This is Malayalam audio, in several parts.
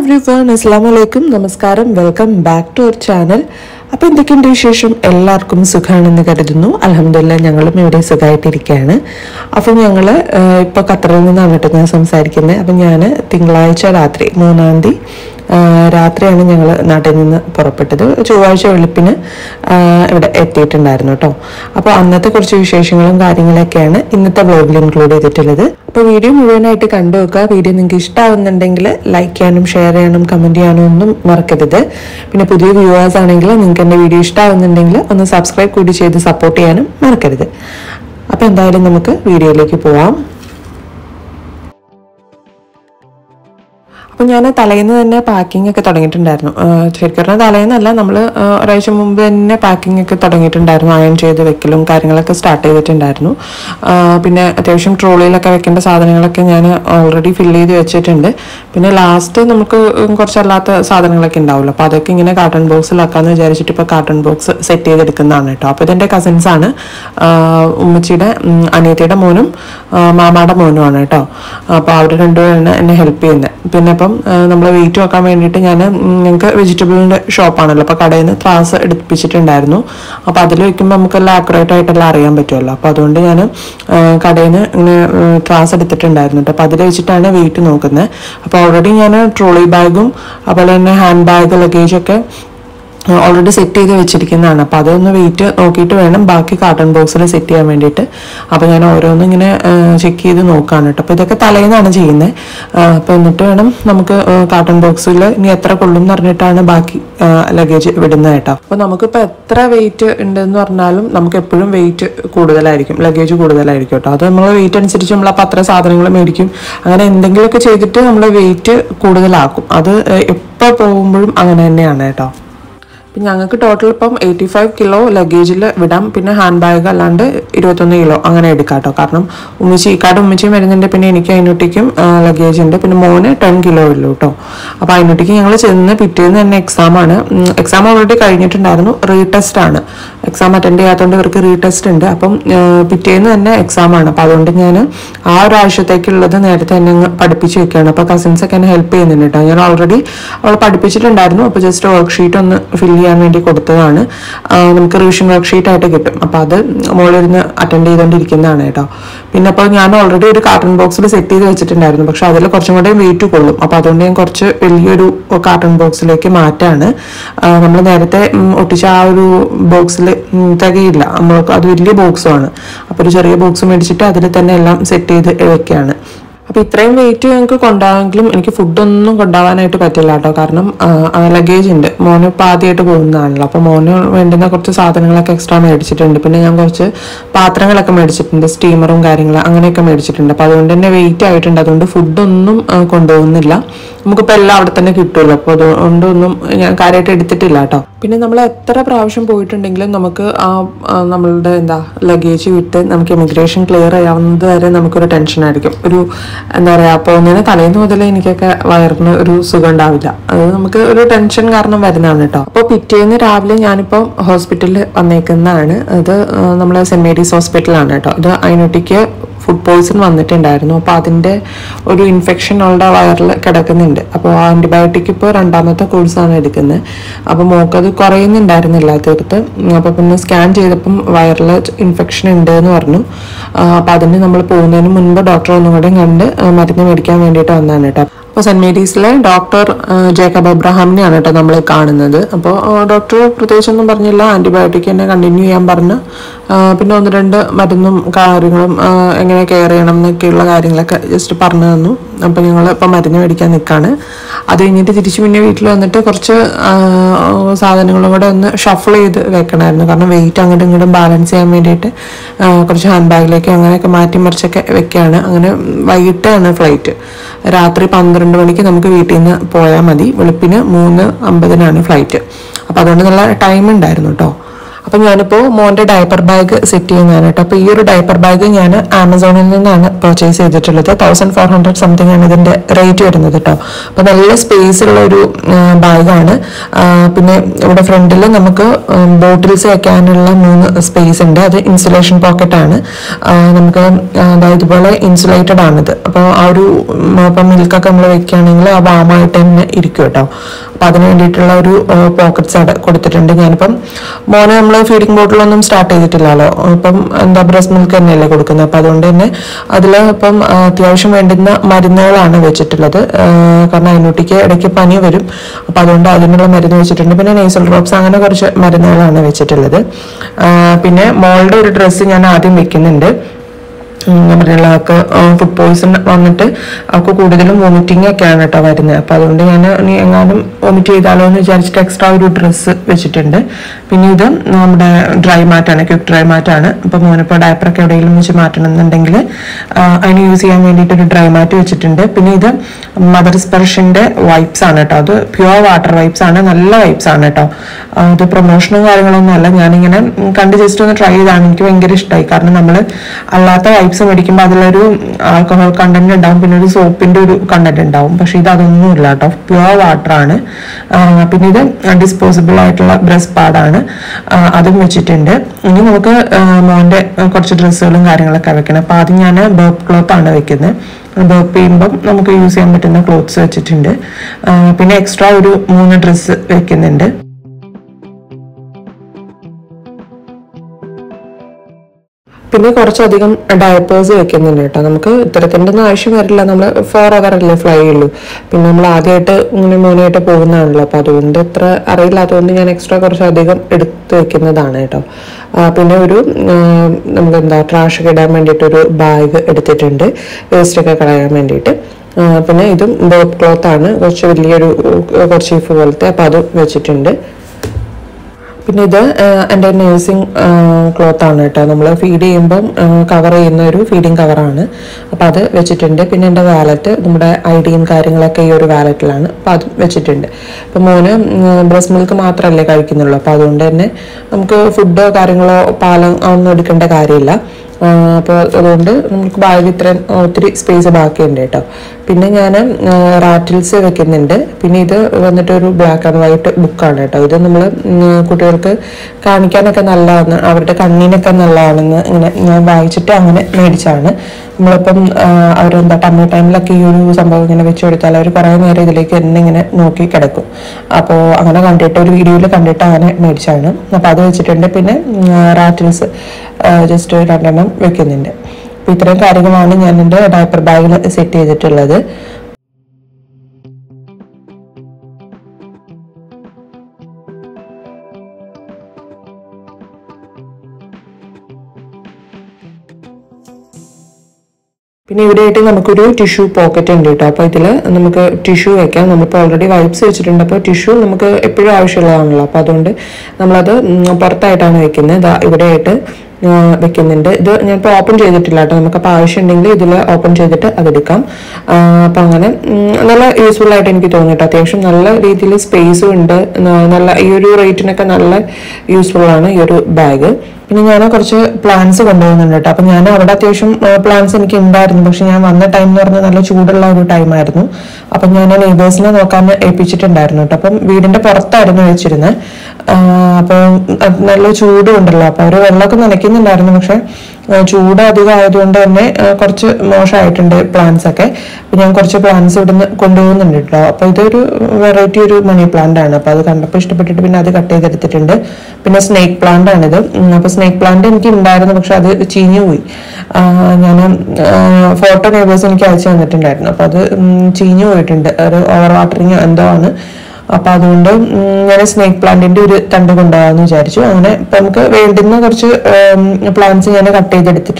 എവ്രി വൺ അസ്സാം വലൈക്കും നമസ്കാരം welcome back to our channel അപ്പോൾ എന്തൊക്കെയുണ്ട് വിശേഷം എല്ലാവർക്കും സുഖമാണെന്ന് കരുതുന്നു അലഹമില്ല ഞങ്ങളും ഇവിടെ സുഖമായിട്ടിരിക്കുകയാണ് അപ്പോൾ ഞങ്ങൾ ഇപ്പോൾ ഖത്തറിൽ നിന്നാണ് കേട്ടോ ഞാൻ സംസാരിക്കുന്നത് അപ്പം ഞാൻ തിങ്കളാഴ്ച രാത്രി മൂന്നാം തീയതി ആ, രാത്രിയാണ് ഞങ്ങൾ നാട്ടിൽ നിന്ന് പുറപ്പെട്ടത് ചൊവ്വാഴ്ച വെളുപ്പിന് ആ, ഇവിടെ എത്തിയിട്ടുണ്ടായിരുന്നു കേട്ടോ അപ്പോൾ അന്നത്തെ കുറച്ച് വിശേഷങ്ങളും കാര്യങ്ങളൊക്കെയാണ് ഇന്നത്തെ വ്ലോഗിൽ ഇൻക്ലൂഡ് ചെയ്തിട്ടുള്ളത് അപ്പോൾ വീഡിയോ മുഴുവനായിട്ട് കണ്ടു വെക്കുക വീഡിയോ നിങ്ങൾക്ക് ഇഷ്ടമാവുന്നുണ്ടെങ്കിൽ ലൈക്ക് ചെയ്യാനും ഷെയർ ചെയ്യാനും കമൻറ്റ് ചെയ്യാനും ഒന്നും മറക്കരുത് പിന്നെ പുതിയ വ്യൂവേഴ്സ് ആണെങ്കിൽ നിങ്ങൾക്ക് എൻ്റെ വീഡിയോ ഇഷ്ടമാവുന്നുണ്ടെങ്കിൽ ഒന്ന് സബ്സ്ക്രൈബ് കൂടി ചെയ്ത് സപ്പോർട്ട് ചെയ്യാനും മറക്കരുത് അപ്പോൾ എന്തായാലും നമുക്ക് വീഡിയോയിലേക്ക് പോവാം അപ്പോൾ ഞാൻ തലേന്ന് തന്നെ പാക്കിംഗ് ഒക്കെ തുടങ്ങിയിട്ടുണ്ടായിരുന്നു ആഹ് ശരിക്കും പറഞ്ഞാൽ തലേന്നല്ല നമ്മൾ ഒരാഴ്ച മുമ്പ് തന്നെ പാക്കിംഗ് ഒക്കെ തുടങ്ങിയിട്ടുണ്ടായിരുന്നു അയൺ ചെയ്ത് വെക്കലും കാര്യങ്ങളൊക്കെ സ്റ്റാർട്ട് ചെയ്തിട്ടുണ്ടായിരുന്നു ആഹ് പിന്നെ അത്യാവശ്യം ട്രോളിയിലൊക്കെ വെക്കേണ്ട സാധനങ്ങളൊക്കെ ഞാൻ ഓൾറെഡി ഫില്ല് ചെയ്ത് വെച്ചിട്ടുണ്ട് പിന്നെ ലാസ്റ്റ് നമുക്ക് കുറച്ചല്ലാത്ത സാധനങ്ങളൊക്കെ ഉണ്ടാവുമല്ലോ അപ്പോൾ അതൊക്കെ ഇങ്ങനെ കാർട്ടൺ ബോക്സിലാക്കാമെന്ന് വിചാരിച്ചിട്ട് ഇപ്പോൾ കാർട്ടൺ ബോക്സ് സെറ്റ് ചെയ്തെടുക്കുന്നതാണ് കേട്ടോ അപ്പോൾ ഇതെൻ്റെ കസിൻസ് ആണ് ആഹ് ഉമ്മച്ചിയുടെ ഉം, അനിയത്തിയുടെ മോനും ആഹ് മാമാടെ മോനുമാണ് കേട്ടോ അപ്പോൾ അവർ രണ്ടുപേരാണ് എന്നെ ഹെൽപ്പ് ചെയ്യുന്നത് പിന്നെ ഇപ്പം നമ്മൾ വെയിറ്റ് വെക്കാൻ വേണ്ടിയിട്ട് ഞാൻ ഞങ്ങൾക്ക് വെജിറ്റബിളിൻ്റെ ഷോപ്പാണല്ലോ അപ്പോൾ കടയിൽ നിന്ന് ത്രാസ് എടുപ്പിച്ചിട്ടുണ്ടായിരുന്നു അപ്പോൾ അതിൽ വെക്കുമ്പോൾ നമുക്കെല്ലാം ആക്യുറേറ്റ് ആയിട്ടെല്ലാം അറിയാൻ പറ്റുമല്ലോ അപ്പോൾ അതുകൊണ്ട് ഞാൻ കടയിൽ നിന്ന് ഇങ്ങനെ ത്രാസ് എടുത്തിട്ടുണ്ടായിരുന്നു കേട്ടോ അപ്പോൾ അതിൽ വെച്ചിട്ടാണ് വെയിറ്റ് നോക്കുന്നത് അപ്പോൾ ഓൾറെഡി ഞാൻ ട്രോളി ബാഗും അതുപോലെ തന്നെ ഹാൻഡ് ബാഗ് ലഗേജൊക്കെ ഓൾറെഡി സെറ്റ് ചെയ്ത് വെച്ചിരിക്കുന്നതാണ് അപ്പോൾ അതൊന്ന് വെയിറ്റ് നോക്കിയിട്ട് വേണം ബാക്കി കാർട്ടൺ ബോക്സിൽ സെറ്റ് ചെയ്യാൻ വേണ്ടിയിട്ട് അപ്പോൾ ഞാൻ ഓരോന്നും ഇങ്ങനെ ചെക്ക് ചെയ്ത് നോക്കുകയാണ് കേട്ടോ അപ്പോൾ ഇതൊക്കെ തലേന്നാണ് ചെയ്യുന്നത് അപ്പോൾ എന്നിട്ട് വേണം നമുക്ക് കാർട്ടൺ ബോക്സിൽ ഇനി എത്ര കൊള്ളും എന്ന് പറഞ്ഞിട്ടാണ് ബാക്കി ലഗേജ് വിടുന്നത് കേട്ടോ അപ്പോൾ നമുക്കിപ്പോൾ എത്ര വെയിറ്റ് ഉണ്ടെന്ന് പറഞ്ഞാലും നമുക്ക് എപ്പോഴും വെയിറ്റ് കൂടുതലായിരിക്കും ലഗേജ് കൂടുതലായിരിക്കും കേട്ടോ അത് നമ്മൾ വെയിറ്റ് അനുസരിച്ച് നമ്മൾ അപ്പോൾ അത്ര സാധനങ്ങൾ മേടിക്കും അങ്ങനെ എന്തെങ്കിലുമൊക്കെ ചെയ്തിട്ട് നമ്മൾ വെയിറ്റ് കൂടുതലാക്കും അത് എപ്പോൾ പോകുമ്പോഴും അങ്ങനെ തന്നെയാണ് കേട്ടോ ഇപ്പം ഞങ്ങൾക്ക് ടോട്ടൽ ഇപ്പം എയ്റ്റി ഫൈവ് കിലോ ലഗേജിൽ വിടാം പിന്നെ ഹാൻഡ് ബാഗ് അല്ലാണ്ട് ഇരുപത്തൊന്ന് കിലോ അങ്ങനെ എടുക്കാം കേട്ടോ കാരണം ഉമ്മിച്ചി ഇക്കാട് ഉമ്മിച്ചിയും വരുന്നുണ്ട് പിന്നെ എനിക്ക് അതിനൊട്ടിക്കും ലഗേജ് ഉണ്ട് പിന്നെ മോന് ടെൻ കിലോ ഉള്ളൂ കേട്ടോ അപ്പോൾ അതിനൊട്ടിക്ക് ഞങ്ങൾ ചെന്ന് പിറ്റേന്ന് തന്നെ എക്സാമാണ് എക്സാം ഓൾറെഡി കഴിഞ്ഞിട്ടുണ്ടായിരുന്നു റീടെസ്റ്റ് ആണ് എക്സാം അറ്റൻഡ് ചെയ്യാത്തതുകൊണ്ട് ഇവർക്ക് റീടെസ്റ്റ് ഉണ്ട് അപ്പം ആ, പിറ്റേന്ന് തന്നെ എക്സാം ആണ് അപ്പോൾ അതുകൊണ്ട് ഞാൻ ആ ഒരാഴ്ചത്തേക്കുള്ളത് നേരത്തെ തന്നെ അങ്ങ് പഠിപ്പിച്ച് വെക്കുകയാണ് അപ്പോൾ കസിൻസ് ഒക്കെ എന്നെ ഹെൽപ്പ് ചെയ്യുന്നുണ്ട് കേട്ടോ ഞാൻ ഓൾറെഡി അവൾ പഠിപ്പിച്ചിട്ടുണ്ടായിരുന്നു അപ്പോൾ ജസ്റ്റ് വർക്ക്ഷീറ്റ് ഒന്ന് ഫിൽ ചെയ്യാൻ വേണ്ടി കൊടുത്തതാണ് ആ, നമുക്ക് റിവിഷൻ വർക്ക്ഷീറ്റ് ആയിട്ട് കിട്ടും അപ്പോൾ അത് മോളിരുന്ന് അറ്റൻഡ് ചെയ്തുകൊണ്ടിരിക്കുന്നതാണ് കേട്ടോ പിന്നെ അപ്പോൾ ഞാൻ ഓൾറെഡി ഒരു കാർട്ടൺ ബോക്സിൽ സെറ്റ് ചെയ്ത് വെച്ചിട്ടുണ്ടായിരുന്നു പക്ഷെ അതിൽ കുറച്ചും കൂടെ വെയിറ്റ് കൊള്ളും അപ്പോൾ അതുകൊണ്ട് ഞാൻ കുറച്ച് വലിയൊരു കാർട്ടൺ ബോക്സിലേക്ക് മാറ്റാണ് നമ്മൾ നേരത്തെ ഉം, ഒട്ടിച്ച ആ ഒരു ബോക്സിൽ തികയില്ല നമ്മൾക്ക് അത് വലിയ ബോക്സുമാണ് അപ്പോൾ ഒരു ചെറിയ ബോക്സ് മേടിച്ചിട്ട് അതിൽ തന്നെ എല്ലാം സെറ്റ് ചെയ്ത് വെക്കുകയാണ് അപ്പോൾ ഇത്രയും വെയിറ്റ് ഞങ്ങൾക്ക് കൊണ്ടുപോകാമെങ്കിലും എനിക്ക് ഫുഡൊന്നും കൊണ്ടുപോകാനായിട്ട് പറ്റില്ല കേട്ടോ കാരണം ലഗേജ് ഉണ്ട് മോന് ഇപ്പോൾ ആദ്യമായിട്ട് പോകുന്നതാണല്ലോ അപ്പോൾ മോന് വേണ്ടുന്ന കുറച്ച് സാധനങ്ങളൊക്കെ എക്സ്ട്രാ മേടിച്ചിട്ടുണ്ട് പിന്നെ ഞാൻ കുറച്ച് പാത്രങ്ങളൊക്കെ മേടിച്ചിട്ടുണ്ട് സ്റ്റീമറും കാര്യങ്ങളും അങ്ങനെയൊക്കെ മേടിച്ചിട്ടുണ്ട് അപ്പോൾ അതുകൊണ്ട് തന്നെ വെയിറ്റ് ആയിട്ടുണ്ട് അതുകൊണ്ട് ഫുഡൊന്നും കൊണ്ടുപോകുന്നില്ല നമുക്കിപ്പോൾ എല്ലാം അവിടെ തന്നെ കിട്ടുമല്ലോ അപ്പോൾ അതുകൊണ്ടൊന്നും ഞാൻ കാര്യമായിട്ട് എടുത്തിട്ടില്ല കേട്ടോ പിന്നെ നമ്മൾ എത്ര പ്രാവശ്യം പോയിട്ടുണ്ടെങ്കിലും നമുക്ക് ആ ആ, നമ്മളുടെ എന്താ ലഗേജ് വിട്ട് നമുക്ക് ഇമിഗ്രേഷൻ ക്ലിയർ ചെയ്യാവുന്നത് വരെ നമുക്കൊരു ടെൻഷൻ ആയിരിക്കും ഒരു എന്താ പറയുക അപ്പോൾ ഇങ്ങനെ തലേന്ന് മുതൽ എനിക്കൊക്കെ വയറിന് ഒരു സുഖം ഉണ്ടാവില്ല അത് നമുക്ക് ഒരു ടെൻഷൻ കാരണം വരുന്നതാണ് കേട്ടോ അപ്പോൾ പിറ്റേന്ന് രാവിലെ ഞാനിപ്പോൾ ഹോസ്പിറ്റലിൽ വന്നേക്കുന്നതാണ് അത് ആ, നമ്മളെ സെന്റ് മേരീസ് ഹോസ്പിറ്റലാണ് കേട്ടോ ഇത് അതിനൊട്ടിക്ക് ഫുഡ് പോയ്സൺ വന്നിട്ടുണ്ടായിരുന്നു അപ്പോൾ അതിൻ്റെ ഒരു ഇൻഫെക്ഷൻ അവളുടെ വയറിൽ കിടക്കുന്നുണ്ട് അപ്പോൾ ആൻറ്റിബയോട്ടിക് ഇപ്പോൾ രണ്ടാമത്തെ കോഴ്സാണ് എടുക്കുന്നത് അപ്പോൾ മോക്കത് കുറയുന്നുണ്ടായിരുന്നില്ല തീർത്ത് അപ്പോൾ പിന്നെ സ്കാൻ ചെയ്തപ്പം വയറിൽ ഇൻഫെക്ഷൻ ഉണ്ട് എന്ന് പറഞ്ഞു അപ്പോൾ അതിന് നമ്മൾ പോകുന്നതിന് മുൻപ് ഡോക്ടറെ ഒന്നും കൂടെ കണ്ട് ആ, മരുന്ന് മേടിക്കാൻ വേണ്ടിയിട്ട് വന്നതാണ് കേട്ടോ അപ്പോൾ സെന്റ് മേരീസിലെ ഡോക്ടർ ആ, ജേക്കബ് അബ്രഹാമിനെയാണ് കേട്ടോ നമ്മൾ കാണുന്നത് അപ്പോൾ ഡോക്ടർ പ്രത്യേകിച്ചൊന്നും പറഞ്ഞില്ല ആൻറ്റിബയോട്ടിക് തന്നെ കണ്ടിന്യൂ ചെയ്യാൻ പറഞ്ഞ് ആ, പിന്നെ ഒന്ന് രണ്ട് മരുന്നും കാര്യങ്ങളും ആ, എങ്ങനെ കെയർ ചെയ്യണം എന്നൊക്കെയുള്ള കാര്യങ്ങളൊക്കെ ജസ്റ്റ് പറഞ്ഞു തന്നു അപ്പോൾ ഞങ്ങൾ ഇപ്പോൾ മരുന്ന് മേടിക്കാൻ നിൽക്കുകയാണ് അത് കഴിഞ്ഞിട്ട് തിരിച്ച് പിന്നെ വീട്ടിൽ വന്നിട്ട് കുറച്ച് ആ, സാധനങ്ങളും കൂടെ ഒന്ന് ഷഫിൾ ചെയ്ത് വെക്കണമായിരുന്നു കാരണം വെയിറ്റ് അങ്ങോട്ടും ഇങ്ങോട്ടും ബാലൻസ് ചെയ്യാൻ വേണ്ടിയിട്ട് ആ, കുറച്ച് ഹാൻഡ് ബാഗിലേക്ക് അങ്ങനെയൊക്കെ മാറ്റി മറിച്ചൊക്കെ വെക്കുകയാണ് അങ്ങനെ വൈകിട്ടാണ് ഫ്ലൈറ്റ് രാത്രി പന്ത്രണ്ട് മണിക്ക് നമുക്ക് വീട്ടിൽ നിന്ന് പോയാൽ മതി വെളുപ്പിന് മൂന്ന് അമ്പതിനാണ് ഫ്ലൈറ്റ് അപ്പോൾ അതുകൊണ്ട് നല്ല ടൈം ഉണ്ടായിരുന്നു കേട്ടോ അപ്പം ഞാനിപ്പോൾ മോൻ്റെ ഡയപ്പർ ബാഗ് സെറ്റ് ചെയ്യുന്നതാണ് കേട്ടോ അപ്പോൾ ഈ ഒരു ഡയപ്പർ ബാഗ് ഞാൻ ആമസോണിൽ നിന്നാണ് പർച്ചേസ് ചെയ്തിട്ടുള്ളത് തൗസൻഡ് ഫോർ ഹൺഡ്രഡ് സംതിങ് ആണ് ഇതിൻ്റെ റേറ്റ് വരുന്നത് കേട്ടോ അപ്പോൾ നല്ല സ്പേസ് ഉള്ള ഒരു ബാഗാണ് പിന്നെ ഇവിടെ ഫ്രണ്ടിൽ നമുക്ക് ബോട്ടിൽസ് വെക്കാനുള്ള മൂന്ന് സ്പേസ് ഉണ്ട് അത് ഇൻസുലേഷൻ പോക്കറ്റ് ആണ് ആ, നമുക്ക് അതായത് ഇതുപോലെ ഇൻസുലേറ്റഡ് ആണിത് അപ്പോൾ ആ ഒരു ഉം, ഇപ്പം മിൽക്കൊക്കെ നമ്മൾ വെക്കുകയാണെങ്കിൽ ആ വാമായിട്ട് തന്നെ ഇരിക്കും കേട്ടോ അപ്പം അതിന് വേണ്ടിയിട്ടുള്ള ഒരു പോക്കറ്റ്സ് അവിടെ കൊടുത്തിട്ടുണ്ട് ഞാനിപ്പം മോനെ നമ്മൾ ഫീഡിംഗ് ബോട്ടിലൊന്നും സ്റ്റാർട്ട് ചെയ്തിട്ടില്ലല്ലോ ഇപ്പം എന്താ ബ്രസ്റ്റ് മിൽക്ക് തന്നെയല്ലേ കൊടുക്കുന്നത് അപ്പം അതുകൊണ്ട് തന്നെ അതിൽ ഇപ്പം ആ, അത്യാവശ്യം വേണ്ടുന്ന മരുന്നുകളാണ് വെച്ചിട്ടുള്ളത് ആ, കാരണം അതിനൂട്ടിക്ക് ഇടയ്ക്ക് പനി വരും അപ്പം അതുകൊണ്ട് അതിനുള്ള മരുന്ന് വെച്ചിട്ടുണ്ട് പിന്നെ നേസൽ ഡ്രോപ്സ് അങ്ങനെ കുറച്ച് മരുന്നുകളാണ് വെച്ചിട്ടുള്ളത് ആ, പിന്നെ മോളുടെ ഒരു ഡ്രസ്സ് ഞാൻ ആദ്യം വെക്കുന്നുണ്ട് ഉം, ഞാൻ പറഞ്ഞില്ല അവൾക്ക് ഫുഡ് പോയിസൺ വന്നിട്ട് അവൾക്ക് കൂടുതലും വോമിറ്റിംഗ് ഒക്കെയാണ് കേട്ടോ വരുന്നത് അപ്പം അതുകൊണ്ട് ഞാൻ ഇനി എങ്ങാനും വോമിറ്റ് ചെയ്താലോ എന്ന് വിചാരിച്ചിട്ട് എക്സ്ട്രാ ഒരു ഡ്രസ്സ് വെച്ചിട്ടുണ്ട് പിന്നെ ഇത് നമ്മുടെ ഡ്രൈ മാറ്റാണ് ക്വിക്ക് ഡ്രൈ മാറ്റാണ് ഇപ്പം മോനിപ്പോൾ ഡയപ്പറൊക്കെ എവിടെയെങ്കിലും വെച്ച് മാറ്റണം എന്നുണ്ടെങ്കിൽ ആ, അതിന് യൂസ് ചെയ്യാൻ വേണ്ടിയിട്ട് ഒരു ഡ്രൈ മാറ്റ് വെച്ചിട്ടുണ്ട് പിന്നെ ഇത് മദർ സ്പർഷിൻ്റെ വൈപ്സ് ആണ് കേട്ടോ അത് പ്യുവർ വാട്ടർ വൈപ്സ് ആണ് നല്ല വൈപ്സ് ആണ് കേട്ടോ ആ, ഇത് പ്രൊമോഷനും കാര്യങ്ങളൊന്നും അല്ല ഞാനിങ്ങനെ ഉം, കണ്ട് ജസ്റ്റ് ഒന്ന് ട്രൈ ചെയ്താണ് എനിക്ക് ഭയങ്കര ഇഷ്ടമായി കാരണം നമ്മൾ അല്ലാത്ത വൈപ്സ് മേടിക്കുമ്പോൾ അതിലൊരു ആൽക്കഹോൾ കണ്ടന്റ് ഉണ്ടാവും പിന്നെ ഒരു സോപ്പിന്റെ ഒരു കണ്ടന്റ് ഉണ്ടാവും പക്ഷെ ഇത് അതൊന്നും ഇല്ല കേട്ടോ പ്യുവർ വാട്ടർ ആണ് ആ, പിന്നെ ഇത് ഡിസ്പോസിബിൾ ആയിട്ടുള്ള ബ്രസ്റ്റ് പാഡാണ് അതും വെച്ചിട്ടുണ്ട് ഇനി നമുക്ക് ആ, മോന്റെ ആ, കുറച്ച് ഡ്രസ്സുകളും കാര്യങ്ങളൊക്കെ വെക്കണം അപ്പൊ ആദ്യം ഞാൻ ബേപ്പ് ക്ലോത്ത് ആണ് വെക്കുന്നത് ബേപ്പ് ചെയ്യുമ്പം നമുക്ക് യൂസ് ചെയ്യാൻ പറ്റുന്ന ക്ലോത്ത്സ് വെച്ചിട്ടുണ്ട് ആ, പിന്നെ എക്സ്ട്രാ ഒരു മൂന്ന് ഡ്രസ്സ് വെക്കുന്നുണ്ട് പിന്നെ കുറച്ചധികം ഡയപ്പേഴ്സ് വെക്കുന്നുണ്ട് കേട്ടോ നമുക്ക് ഇത്തരത്തിൻ്റെ ഒന്നും ആവശ്യം വരില്ല നമ്മൾ ഫോർ അവർ അല്ലേ ഫ്ലൈ ഉള്ളൂ പിന്നെ നമ്മൾ ആദ്യമായിട്ട് ഇങ്ങനെ മോനായിട്ട് പോകുന്നതാണല്ലോ അപ്പോൾ അതുകൊണ്ട് ഇത്ര അറിയില്ലാത്തതുകൊണ്ട് ഞാൻ എക്സ്ട്രാ കുറച്ചധികം എടുത്ത് വെക്കുന്നതാണ് കേട്ടോ ആ, പിന്നെ ഒരു ആ, നമുക്ക് എന്താ ട്രാഷൊക്കെ ഇടാൻ വേണ്ടിയിട്ടൊരു ബാഗ് എടുത്തിട്ടുണ്ട് വേസ്റ്റൊക്കെ കളയാൻ വേണ്ടിയിട്ട് ആ, പിന്നെ ഇതും ബോബ് ക്ലോത്ത് ആണ് കുറച്ച് വലിയൊരു ആ, കുറച്ച് ചീഫ് പോലത്തെ അപ്പോൾ അതും വെച്ചിട്ടുണ്ട് പിന്നെ ഇത് ആഹ്, എൻ്റെ നേഴ്സിംഗ് ക്ലോത്ത് ആണ് കേട്ടോ നമ്മൾ ഫീഡ് ചെയ്യുമ്പം കവർ ചെയ്യുന്ന ഒരു ഫീഡിങ് കവറാണ് അപ്പം അത് വെച്ചിട്ടുണ്ട് പിന്നെ എൻ്റെ വാലറ്റ് നമ്മുടെ ഐ ഡിയും കാര്യങ്ങളൊക്കെ ഈ ഒരു വാലറ്റിലാണ് അപ്പം അതും വെച്ചിട്ടുണ്ട് അപ്പം മോന് ബ്രസ്റ്റ് മിൽക്ക് മാത്രമല്ലേ കഴിക്കുന്നുള്ളൂ അപ്പം അതുകൊണ്ട് തന്നെ നമുക്ക് ഫുഡോ കാര്യങ്ങളോ പാലോ ഒന്നും എടുക്കേണ്ട കാര്യമില്ല അപ്പോൾ അതുകൊണ്ട് നമുക്ക് ബാഗ് ഇത്രയും ഒത്തിരി സ്പേസ് ബാക്കിയുണ്ട് കേട്ടോ പിന്നെ ഞാൻ റാറ്റിൽസ് വെക്കുന്നുണ്ട് പിന്നെ ഇത് വന്നിട്ട് ഒരു ബ്ലാക്ക് ആൻഡ് വൈറ്റ് ബുക്കാണ് കേട്ടോ ഇത് നമ്മൾ കുട്ടികൾക്ക് കാണിക്കാനൊക്കെ നല്ലതാണ് അവരുടെ കണ്ണിനൊക്കെ നല്ലതാണെന്ന് ഇങ്ങനെ ഞാൻ വായിച്ചിട്ട് അങ്ങനെ മേടിച്ചാണ് നമ്മളിപ്പം ആ, അവരെന്താ ടമ്മി ടൈമിലൊക്കെ ഈ ഒരു സംഭവം ഇങ്ങനെ വെച്ച് കൊടുത്താൽ അവർ കുറേ നേരം ഇതിലേക്ക് തന്നെ ഇങ്ങനെ നോക്കി കിടക്കും അപ്പോൾ അങ്ങനെ കണ്ടിട്ട് ഒരു വീഡിയോയിൽ കണ്ടിട്ട് അങ്ങനെ മേടിച്ചാണ് അപ്പോൾ അത് വെച്ചിട്ടുണ്ട് പിന്നെ റാറ്റിൽസ് ജസ്റ്റ് രണ്ടെണ്ണം വെക്കുന്നുണ്ട് അപ്പോൾ ഇത്രയും കാര്യങ്ങളാണ് ഞാൻ എൻ്റെ ഡയപ്പർ ബാഗിൽ സെറ്റ് ചെയ്തിട്ടുള്ളത് പിന്നെ ഇവിടെയായിട്ട് നമുക്കൊരു ടിഷ്യൂ പോക്കറ്റ് ഉണ്ട് കേട്ടോ അപ്പോൾ ഇതിൽ നമുക്ക് ടിഷ്യൂ വെക്കാം നമ്മളിപ്പോൾ ഓൾറെഡി വൈപ്സ് വെച്ചിട്ടുണ്ട് അപ്പോൾ ടിഷ്യൂ നമുക്ക് എപ്പോഴും ആവശ്യമുള്ളതാണല്ലോ അപ്പോൾ അതുകൊണ്ട് നമ്മളത് ഉം, പുറത്തായിട്ടാണ് വെക്കുന്നത് ഇതാ ഇവിടെയായിട്ട് ആ, വെക്കുന്നുണ്ട് ഇത് ഞാനിപ്പോൾ ഓപ്പൺ ചെയ്തിട്ടില്ല കേട്ടോ നമുക്കപ്പോൾ ആവശ്യമുണ്ടെങ്കിൽ ഇതിൽ ഓപ്പൺ ചെയ്തിട്ട് അതെടുക്കാം അപ്പോൾ അങ്ങനെ ഉം, നല്ല യൂസ്ഫുൾ ആയിട്ട് എനിക്ക് തോന്നി കേട്ടോ അത്യാവശ്യം നല്ല രീതിയിൽ സ്പേസും ഉണ്ട് ന- നല്ല ഈ ഒരു റേറ്റിനൊക്കെ നല്ല യൂസ്ഫുൾ ആണ് ഈ ഒരു ബാഗ് പിന്നെ ഞാൻ കുറച്ച് പ്ലാൻസ് കൊണ്ടുപോകുന്നുണ്ട് കേട്ടോ അപ്പം ഞാൻ അവിടെ അത്യാവശ്യം പ്ലാൻസ് എനിക്ക് ഉണ്ടായിരുന്നു പക്ഷെ ഞാൻ വന്ന ടൈം എന്ന് പറഞ്ഞാൽ നല്ല ചൂടുള്ള ഒരു ടൈമായിരുന്നു അപ്പം ഞാൻ നെയ്ബേഴ്സിനെ നോക്കാൻ ഏൽപ്പിച്ചിട്ടുണ്ടായിരുന്നു കേട്ടോ അപ്പം വീടിന്റെ പുറത്തായിരുന്നു വെച്ചിരുന്നത് അപ്പം അത് നല്ല ചൂടും ഉണ്ടല്ലോ അപ്പം അവർ വെള്ളമൊക്കെ നനയ്ക്കുന്നുണ്ടായിരുന്നു പക്ഷെ ആ, ചൂട് അധികം ആയതുകൊണ്ട് തന്നെ ആ, കുറച്ച് മോശമായിട്ടുണ്ട് പ്ലാന്റ്സ് ഒക്കെ അപ്പം ഞാൻ കുറച്ച് പ്ലാന്റ്സ് ഇവിടുന്ന് കൊണ്ടുപോകുന്നുണ്ട് കേട്ടോ അപ്പോൾ ഇതൊരു വെറൈറ്റി ഒരു മണി പ്ലാന്റ് ആണ് അപ്പോൾ അത് കണ്ടപ്പോൾ ഇഷ്ടപ്പെട്ടിട്ട് പിന്നെ അത് കട്ട് ചെയ്തെടുത്തിട്ടുണ്ട് പിന്നെ സ്നേക്ക് പ്ലാന്റ് ആണിത് ഉം, അപ്പോൾ സ്നേക്ക് പ്ലാന്റ് എനിക്ക് ഉണ്ടായിരുന്നു പക്ഷെ അത് ചീഞ്ഞു പോയി ഞാൻ ഫോട്ടോ നെയ്ബേഴ്സ് എനിക്ക് അയച്ചു തന്നിട്ടുണ്ടായിരുന്നു അപ്പോൾ അത് ഉം, ചീഞ്ഞു പോയിട്ടുണ്ട് ഒരു ഓവർ വാട്ടറിങ് എന്തോ ആണ് അപ്പൊ അതുകൊണ്ട് ഉം, ഞാൻ സ്നേക്ക് പ്ലാന്റിന്റെ ഒരു തണ്ട് കൊണ്ടുപോകാന്ന് വിചാരിച്ചു അങ്ങനെ ഇപ്പൊ നമുക്ക് വേണ്ടുന്ന കുറച്ച് പ്ലാന്റ്സ് ഞാൻ കട്ട് ചെയ്തെടുത്തിട്ടുണ്ട്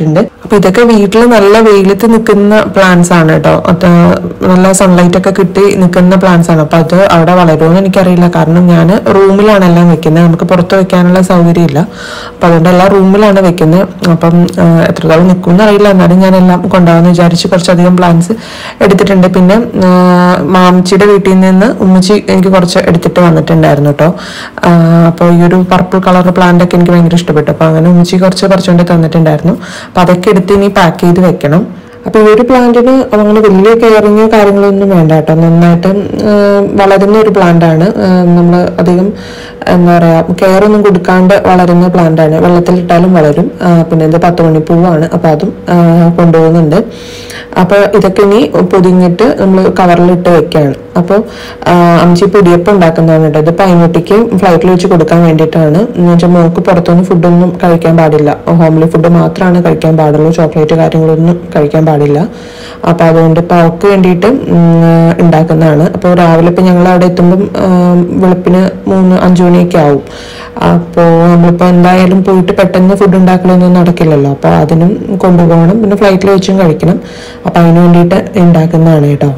അപ്പൊ ഇതൊക്കെ വീട്ടിൽ നല്ല വെയിലത്ത് നിൽക്കുന്ന പ്ലാന്റ്സ് ആണ് കേട്ടോ അത് നല്ല സൺലൈറ്റ് ഒക്കെ കിട്ടി നിൽക്കുന്ന പ്ലാന്റ്സ് ആണ് അപ്പൊ അത് അവിടെ വളരുമെന്ന് എനിക്കറിയില്ല കാരണം ഞാൻ റൂമിലാണ് എല്ലാം വെക്കുന്നത് നമുക്ക് പുറത്ത് വെക്കാനുള്ള സൗകര്യം ഇല്ല അപ്പൊ അതുകൊണ്ട് എല്ലാം റൂമിലാണ് വെക്കുന്നത് അപ്പം ആ, എത്രത്തോളം നിൽക്കും അറിയില്ല എന്നാലും ഞാൻ എല്ലാം കൊണ്ടുപോകാന്ന് വിചാരിച്ച് കുറച്ചധികം പ്ലാന്റ്സ് എടുത്തിട്ടുണ്ട് പിന്നെ ആ, മാമിച്ചിയുടെ വീട്ടിൽ നിന്ന് ഉമ്മച്ചി എനിക്ക് കുറച്ച് എടുത്തിട്ട് വന്നിട്ടുണ്ടായിരുന്നു കേട്ടോ അപ്പോൾ ഈ ഒരു പർപ്പിൾ കളർ പ്ലാന്റ് ഒക്കെ എനിക്ക് ഭയങ്കര ഇഷ്ടപ്പെട്ടു അപ്പോൾ അങ്ങനെ ഉമ്മച്ചി കുറച്ച് പറിച്ചുകൊണ്ട് തന്നിട്ടുണ്ടായിരുന്നു അപ്പോൾ അതൊക്കെ എടുത്ത് ഇനി പാക്ക് ചെയ്ത് വെക്കണം അപ്പോൾ ഈ ഒരു പ്ലാന്റിന് അങ്ങനെ വലിയ കെയറിങ്ങോ കാര്യങ്ങളൊന്നും വേണ്ട കേട്ടോ നന്നായിട്ട് ആ, വളരുന്ന ഒരു പ്ലാന്റ് ആണ് നമ്മൾ അധികം എന്താ പറയുക കെയർ ഒന്നും കൊടുക്കാണ്ട് വളരുന്ന പ്ലാന്റ് ആണ് വെള്ളത്തിലിട്ടാലും വളരും ആ, പിന്നെ ഇത് പത്ത് മണിപ്പൂവാണ് അപ്പോൾ അതും ആ, കൊണ്ടുപോകുന്നുണ്ട് അപ്പോൾ ഇതൊക്കെ ഇനി പൊതിഞ്ഞിട്ട് നമ്മൾ കവറിലിട്ട് വെക്കുകയാണ് അപ്പോൾ അമ്മച്ചി പൊടിയപ്പം ഉണ്ടാക്കുന്നതാണ് കേട്ടോ ഇത് പൈനൊട്ടിക്ക് ഫ്ലൈറ്റിൽ വെച്ച് കൊടുക്കാൻ വേണ്ടിയിട്ടാണ് എന്ന് വെച്ചാൽ മോൾക്ക് പുറത്തുനിന്ന് ഫുഡൊന്നും കഴിക്കാൻ പാടില്ല ഹോംലി ഫുഡ് മാത്രമാണ് കഴിക്കാൻ പാടുള്ളൂ ചോക്ലേറ്റ് കാര്യങ്ങളൊന്നും കഴിക്കാൻ പാടില്ല അപ്പോൾ അതുകൊണ്ട് ഇപ്പോൾ അവൾക്ക് വേണ്ടിയിട്ട് ഉം, ഉണ്ടാക്കുന്നതാണ് അപ്പോൾ രാവിലെ ഇപ്പം ഞങ്ങൾ അവിടെ എത്തുമ്പം ഉം, വെളുപ്പിന് മൂന്ന് അഞ്ചു മണിയൊക്കെ ആവും അപ്പോൾ നമ്മളിപ്പോൾ എന്തായാലും പോയിട്ട് പെട്ടെന്ന് ഫുഡ് ഉണ്ടാക്കലൊന്നും നടക്കില്ലല്ലോ അപ്പോൾ അതിനും കൊണ്ടുപോകണം പിന്നെ ഫ്ലൈറ്റിൽ വെച്ചും കഴിക്കണം അപ്പോൾ അതിന് വേണ്ടിയിട്ട് ഉണ്ടാക്കുന്നതാണ് കേട്ടോ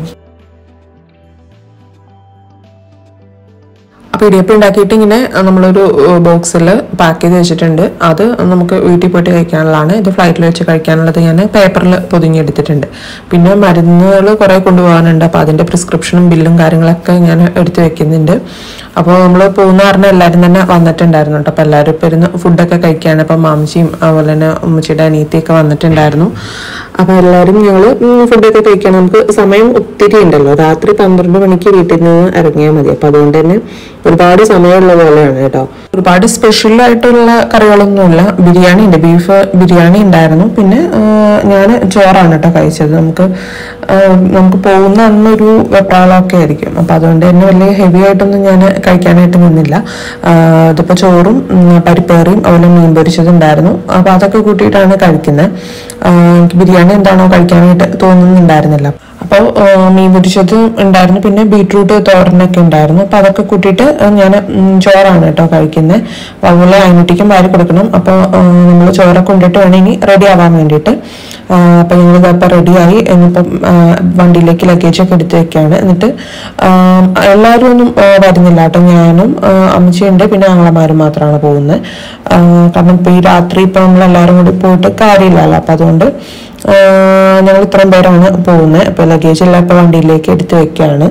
അപ്പോൾ ഇടിയപ്പം ഉണ്ടാക്കിയിട്ട് ഇങ്ങനെ നമ്മളൊരു ബോക്സിൽ പാക്ക് ചെയ്ത് വെച്ചിട്ടുണ്ട് അത് നമുക്ക് വീട്ടിൽ പോയിട്ട് കഴിക്കാനുള്ളതാണ് ഇത് ഫ്ലൈറ്റിൽ വെച്ച് കഴിക്കാനുള്ളത് ഞാൻ പേപ്പറിൽ പൊതിഞ്ഞെടുത്തിട്ടുണ്ട് പിന്നെ മരുന്നുകൾ കുറേ കൊണ്ടുപോകാനുണ്ട് അപ്പോൾ അതിൻ്റെ പ്രിസ്ക്രിപ്ഷനും ബില്ലും കാര്യങ്ങളൊക്കെ ഞാൻ എടുത്ത് വെക്കുന്നുണ്ട് അപ്പോൾ നമ്മൾ പോകുന്ന കാരണം എല്ലാവരും തന്നെ വന്നിട്ടുണ്ടായിരുന്നു കേട്ടോ അപ്പോൾ എല്ലാവരും ഇപ്പോൾ ഇരുന്ന് ഫുഡൊക്കെ കഴിക്കുകയാണ് അപ്പോൾ മാമിച്ചിയും അതുപോലെ തന്നെ ഉമ്മച്ചിയുടെ അനിയത്തിയൊക്കെ വന്നിട്ടുണ്ടായിരുന്നു അപ്പോൾ എല്ലാവരും ഞങ്ങൾ ഫുഡൊക്കെ കഴിക്കണം നമുക്ക് സമയം ഒത്തിരി ഉണ്ടല്ലോ രാത്രി പന്ത്രണ്ട് മണിക്ക് വീട്ടിൽ നിന്ന് ഇറങ്ങിയാൽ മതി അപ്പോൾ അതുകൊണ്ട് തന്നെ ഒരുപാട് സമയമുള്ള പോലെയാണ് കേട്ടോ ഒരുപാട് സ്പെഷ്യൽ ആയിട്ടുള്ള കറികളൊന്നുമില്ല ബിരിയാണി ഉണ്ട് ബീഫ് ബിരിയാണി ഉണ്ടായിരുന്നു പിന്നെ ഞാൻ ചോറാണ് കേട്ടോ കഴിച്ചത് നമുക്ക് ആ, നമുക്ക് പോകുന്ന അന്നൊരു വെപ്രാളമൊക്കെ ആയിരിക്കും അപ്പം അതുകൊണ്ട് തന്നെ വലിയ ഹെവി ആയിട്ടൊന്നും ഞാൻ കഴിക്കാനായിട്ട് നിന്നില്ല ആ, ഇതിപ്പോൾ ചോറും ഉം, പരിപ്പേറിയും അതുപോലെ മീൻ പൊരിച്ചതുണ്ടായിരുന്നു അപ്പോൾ അതൊക്കെ കൂട്ടിയിട്ടാണ് കഴിക്കുന്നത് എനിക്ക് ബിരിയാണി എന്താണോ കഴിക്കാനായിട്ട് തോന്നുന്നുണ്ടായിരുന്നില്ല അപ്പോൾ മീൻ പൊരിച്ചത് ഉണ്ടായിരുന്നു പിന്നെ ബീട്രൂട്ട് തോരനൊക്കെ ഉണ്ടായിരുന്നു അപ്പോൾ അതൊക്കെ കൂട്ടിയിട്ട് ഞാൻ ചോറാണ് കേട്ടോ കഴിക്കുന്നത് അപ്പോൾ അതുപോലെ അതിനൊട്ടിക്കും വാരി കൊടുക്കണം അപ്പോൾ നമ്മൾ ചോറൊക്കെ കൊണ്ടിട്ട് വേണം ഇനി റെഡി ആവാൻ വേണ്ടിയിട്ട് അപ്പോൾ ഞങ്ങൾ ഇതപ്പോൾ റെഡിയായി ഇനിയിപ്പം ആ, വണ്ടിയിലേക്ക് ലഗേജൊക്കെ എടുത്ത് വെക്കുകയാണ് എന്നിട്ട് ആ, എല്ലാവരും ഒന്നും ആ, വരുന്നില്ല കേട്ടോ ഞാനും ആ, അമ്മച്ചിയുണ്ട് പിന്നെ ആങ്ങളമാരും മാത്രമാണ് പോകുന്നത് ആ, കാരണം ഇപ്പോൾ ഈ രാത്രി ഇപ്പോൾ നമ്മൾ എല്ലാവരും കൂടി പോയിട്ട് കാര്യമില്ലല്ലോ അപ്പം അതുകൊണ്ട് ഞങ്ങൾ ഇത്രയും പേരാണ് പോകുന്നത് അപ്പോൾ ലഗേജ് എല്ലാം ഇപ്പോൾ വണ്ടിയിലേക്ക് എടുത്ത് വെക്കുകയാണ്